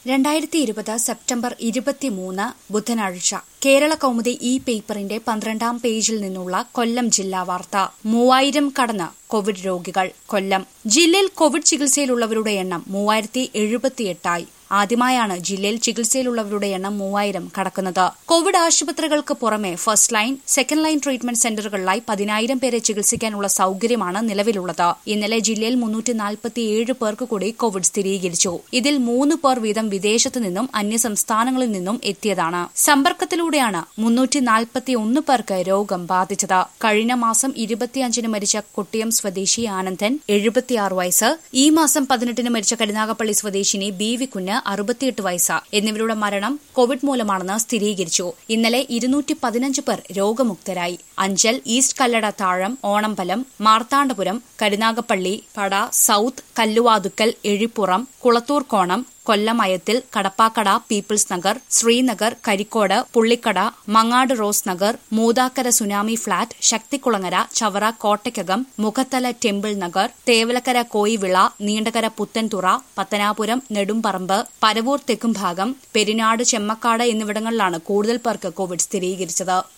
രണ്ടായിരത്തി ഇരുപത് സെപ്റ്റംബർ ഇരുപത്തിമൂന്ന് ബുധനാഴ്ച കേരള കൗമുദി ഈ പേപ്പറിന്റെ പന്ത്രണ്ടാം പേജിൽ നിന്നുള്ള കൊല്ലം ജില്ലാ വാർത്ത മൂവായിരം കടന്ന് കോവിഡ് രോഗികൾ കൊല്ലം ജില്ലയിൽ കോവിഡ് ചികിത്സയിലുള്ളവരുടെ എണ്ണം മൂവായിരത്തി എഴുപത്തിയെട്ടായി ആദ്യമായാണ് ജില്ലയിൽ ചികിത്സയിലുള്ളവരുടെ എണ്ണം മൂവായിരം കടക്കുന്നത് കോവിഡ് ആശുപത്രികൾക്ക് പുറമെ first line second line treatment സെന്ററുകളിലായി പതിനായിരം പേരെ ചികിത്സിക്കാനുള്ള സൌകര്യമാണ് നിലവിലുള്ളത് ഇന്നലെ ജില്ലയിൽ മുന്നൂറ്റി നാൽപ്പത്തിയേഴ് പേർക്ക് കൂടി കോവിഡ് സ്ഥിരീകരിച്ചു ഇതിൽ മൂന്ന് പേർ വീതം വിദേശത്തു നിന്നും അന്യസംസ്ഥാനങ്ങളിൽ നിന്നും എത്തിയതാണ് സമ്പർക്കത്തിലൂടെയാണ് മുന്നൂറ്റി നാൽപ്പത്തിയൊന്ന് പേർക്ക് രോഗം ബാധിച്ചത് കഴിഞ്ഞ മാസം ഇരുപത്തിയഞ്ചിന് മരിച്ച കൊട്ടിയം സ്വദേശി ആനന്ദൻ എഴുപത്തിയാറ് വയസ്സ് ഈ മാസം പതിനെട്ടിന് മരിച്ച കരുനാഗപ്പള്ളി സ്വദേശിനി ബി വി കുഞ്ഞ് അറുപത്തിയെട്ട് വയസ്സ് എന്നിവരുടെ മരണം കോവിഡ് മൂലമാണെന്ന് സ്ഥിരീകരിച്ചു ഇന്നലെ ഇരുന്നൂറ്റി പതിനഞ്ച് പേർ രോഗമുക്തരായി Anchal east Kallada Thazham Onambalam Marthandapuram Karunagappally Pada south Kalluvathukkal Ezhippuram Kulathoor Konam Kollam Ayathil Kadappakada people's Nagar Srinagar Karicode Pullikkada Mangad rose Nagar Moothakkara tsunami flat Sakthikulangara Chavara Kottakkakam Mukhathala temple Nagar Thevalakkara Koyivila Neendakara Puthenthura Pathanapuram Nedumparambu Paravoor Thekkumbhagam Perinad Chemmakkad എന്നിവിടങ്ങളിലാണ് കൂടുതൽ പേർക്ക് കോവിഡ് സ്ഥിരീകരിച്ചത്